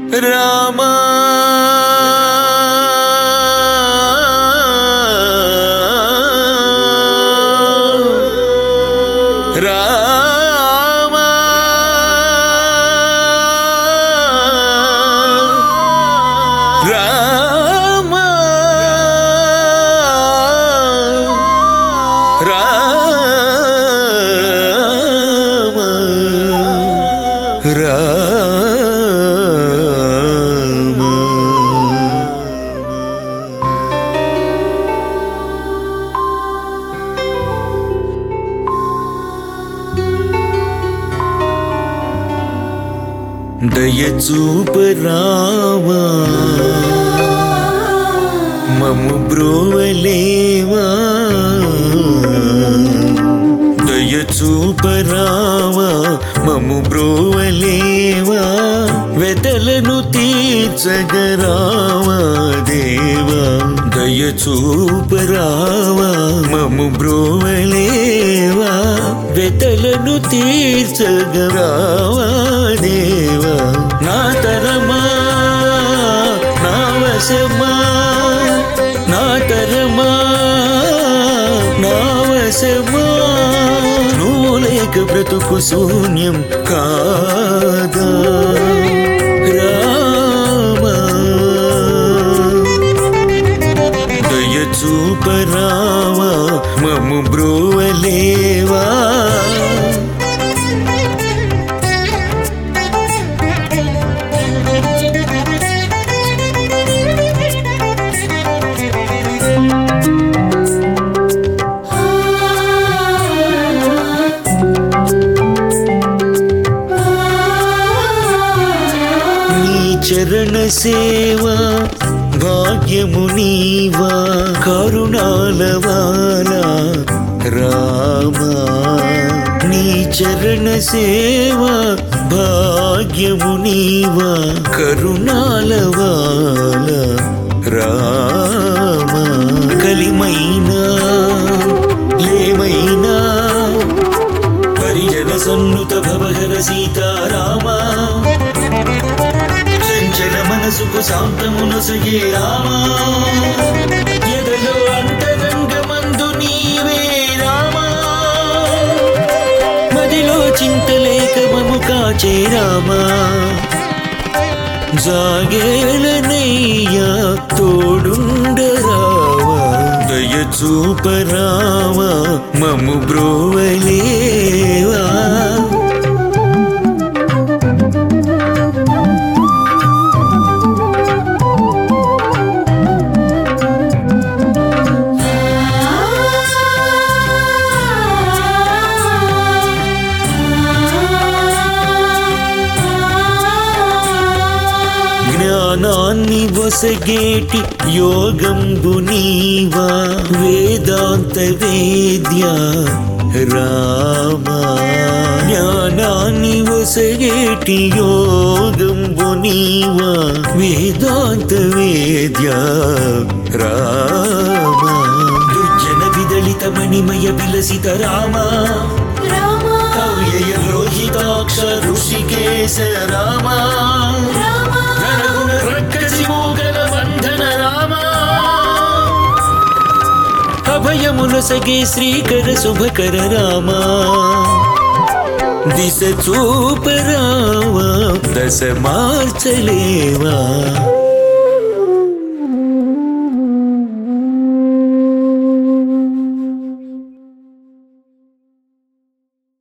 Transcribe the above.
రామా రామా రామా రామా రామా దయచూపరావా మము బ్రోవలేవా దయచూపరావా మము బ్రోవలేవా వెదలను తీర్చగరావా దేవా దయచూపరావా మము బ్రోవలేవా వెదలను తీర్చగరావా దేవా నా తరమా నా వశమా నా తరమా నా వశమా నువ్వు లేక బ్రతుకు శూన్యం కాదా రామా దయచూపరావా మము బ్రోవలేవా నీ చరణ సేవా భాగ్యము నీవా కరుణాలవాలా రామా నీ చరణ సేవా భాగ్యము నీవా కరుణాలవాలా రామా కలిమైనా లేమైనా పరిజన సన్నుత భవహర సీతారామా చంచల మనసుకు శాంతమునసగే రామా ఎదలో అంతరంగమందు నీవే రామా మదిలో చింతలేక మము కాచే రామా జాగేలనయ్యా తోడుండరావా దయచూపరావా మము బ్రోవలేవా జ్ఞానాన్ని వసగేటి యోగంబు నీవా వేదాంత వేద్య రామా జ్ఞానాన్ని వసగేటి యోగంబు నీవా వేదాంత వేద్య రామా దుర్జన విదళిత మణిమయ విలసిత రామా కవ్యయ రోహితాక్ష ఋషికేశ రామా రణగుణ రక్కసి మూగల బంధన రామా అభయమునసగే శ్రీకర శుభకర రామా దిశ చూపరావా దశ మార్చలేవా